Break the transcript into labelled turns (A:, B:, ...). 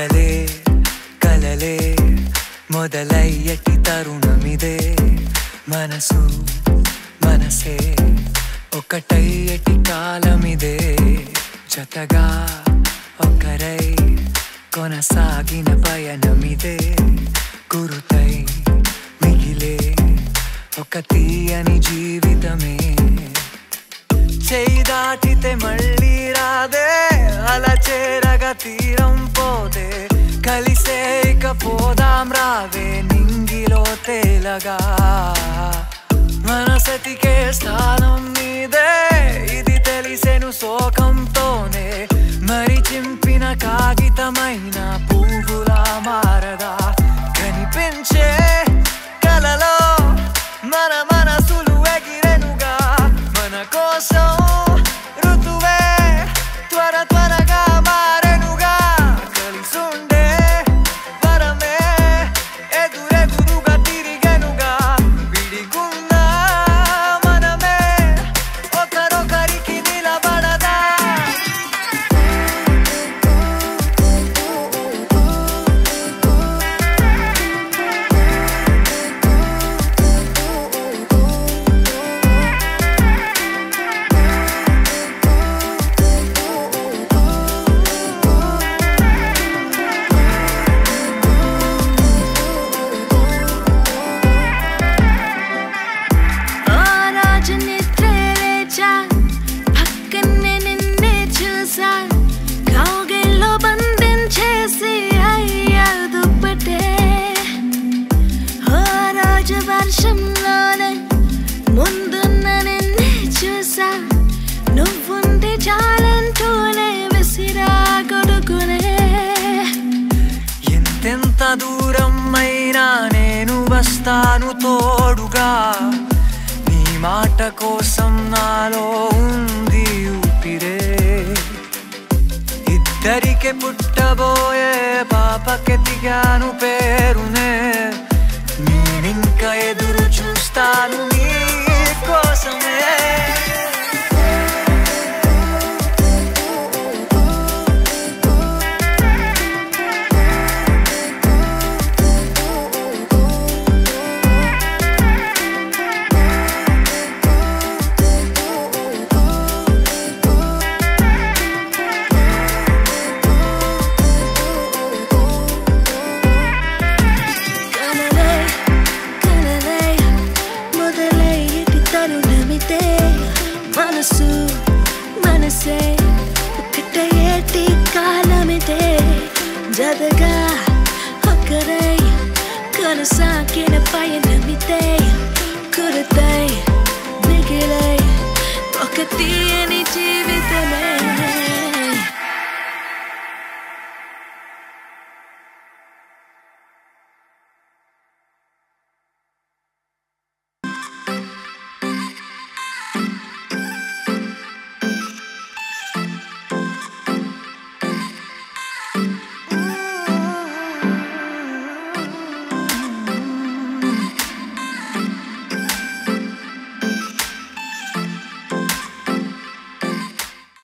A: కలలే కలలే మొదలయ్యటి తరుణమిదే మనసు మనసే ఒకటయ్యటి కాలమిదే జతగా ఒకరై కొనసాగిన పయనమిదే గురుతై మిగిలే ఒక తీయని జీవితమే చేయి దాటితే మళ్ళీ రాదే అలా చేరగా తీరం పోదే కలిసే ఇక పోదాం రావే నింగిలో తేలగా మనసతికే స్థానం మీదే ఇది తెలిసెను శోకంతోనే మరి చింపిన కాగితమైన పువ్వులా మారదా కనిపించే కలలో మన మనసులు ఎగిరెనుగా మన కోసం ఋతువే త్వర త్వరగా మారెనుగా కలిసుండే వరమే ఎదురెదురుగా తిరిగెనుగా విడిగున్న మనమే ఒకరొకరికి నిలబడదా
B: ఓ రోజు నిద్ర లేచా పక్కనే నిన్నే చూసా కౌగిల్లో బంధించేసి అయ్యా దుప్పటే ఓ రోజు వర్షంలోనే ముందున్న నిన్నే చూసా నువ్వుంటే చాలంటూనే విసిరా కొడుకునే
A: ఎంతెంత దూరం అయినా నేను వస్తాను తోడుగా నీ మాట కోసం నాలో ఉంది ఊపిరే ఇద్దరికి పుట్టబోయే పాపకెతిగాను పేరునే నేనింక ఎదురు చూస్తాను నీ కోసమే
B: కలలే కలలే మొదలయ్యేటి తరుణమిదే మనసు మనసే ఒకటయ్యేటి కాలమిదే జదగా ఒకరై కొనసాగిన పయనమిదే కురుతై మిగిలై ఒక తీయని జీవి